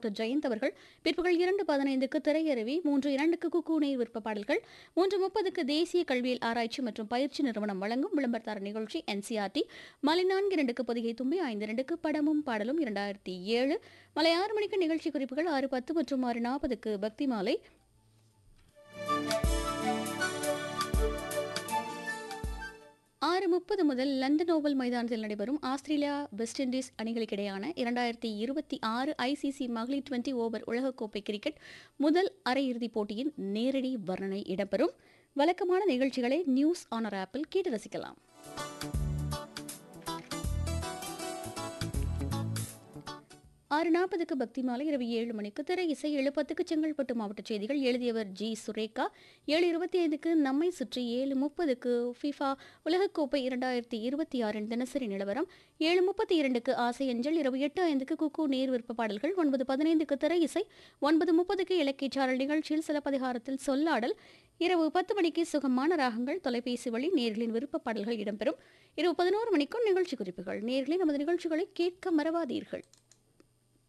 doctor Jayant அவர்கள் பிற்பகல் இரண்டு பதினைந்துக்கு திரையரவி மூன்று இரண்டுக்கு குக்கு நேர் விருப்ப பாடல்கள் மூன்று முப்பதுக்கு தேசிய கல்வியல் ஆராய்ச்சி மற்றும் பயிற்சி நிறுவனம் வழங்கும் விளம்பரத்தார நிகழ்ச்சி என்சிஆர்டி மாலை நான்கு இரண்டுக்கு பொதிகை தும்பி ஐந்து இரண்டுக்கு படமும் பாடலும் இரண்டாயிரத்தி ஏழு மாலை ஆறு மணிக்கு நிகழ்ச்சி குறிப்புகள் ஆறு பத்து மற்றும் ஆறு நாற்பதுக்கு பக்தி மாலை ஆறு முப்பது முதல் லண்டன் ஓவல் மைதானத்தில் நடைபெறும் ஆஸ்திரேலியா வெஸ்ட் இண்டீஸ் அணிகளுக்கிடையான இரண்டாயிரத்தி இருபத்தி ஆறு ஐசிசி மகளிர் டுவெண்டி ஓவர் உலகக்கோப்பை கிரிக்கெட் முதல் அரையிறுதிப் போட்டியின் நேரடி வர்ணனை இடம்பெறும் வழக்கமான நிகழ்ச்சிகளை நியூஸ் ஆனர் ஆப்பில் கேட்டு ரசிக்கலாம் ஆறு நாற்பதுக்கு பக்தி மாலை இரவு ஏழு மணிக்கு திரை இசை ஏழு பத்துக்கு செங்கல்பட்டு மாவட்ட செய்திகள் எழுதியவர் ஜி சுரேகா ஏழு இருபத்தி ஐந்துக்கு நம்மை சுற்றி ஏழு முப்பதுக்கு ஃபிஃபா உலகக்கோப்பை இரண்டாயிரத்தி இருபத்தி ஆறின் தினசரி நிலவரம் ஏழு முப்பத்தி இரண்டுக்கு ஆசை அஞ்சல் இரவு எட்டு ஐந்துக்கு குக்கு நேர் விருப்ப பாடல்கள் ஒன்பது பதினைந்துக்கு திரை இசை ஒன்பது முப்பதுக்கு இலக்கியச்சாரல் நிகழ்ச்சியில் சிலப்பதிகாரத்தில் சொல்லாடல் இரவு பத்து மணிக்கு சுகமான ராகங்கள் தொலைபேசி வழி நேர்களின் விருப்ப பாடல்கள் இடம்பெறும் இரவு பதினோரு மணிக்கும் நிகழ்ச்சி குறிப்புகள் நேர்களின் நமது நிகழ்ச்சிகளை கேட்க மறவாதீர்கள்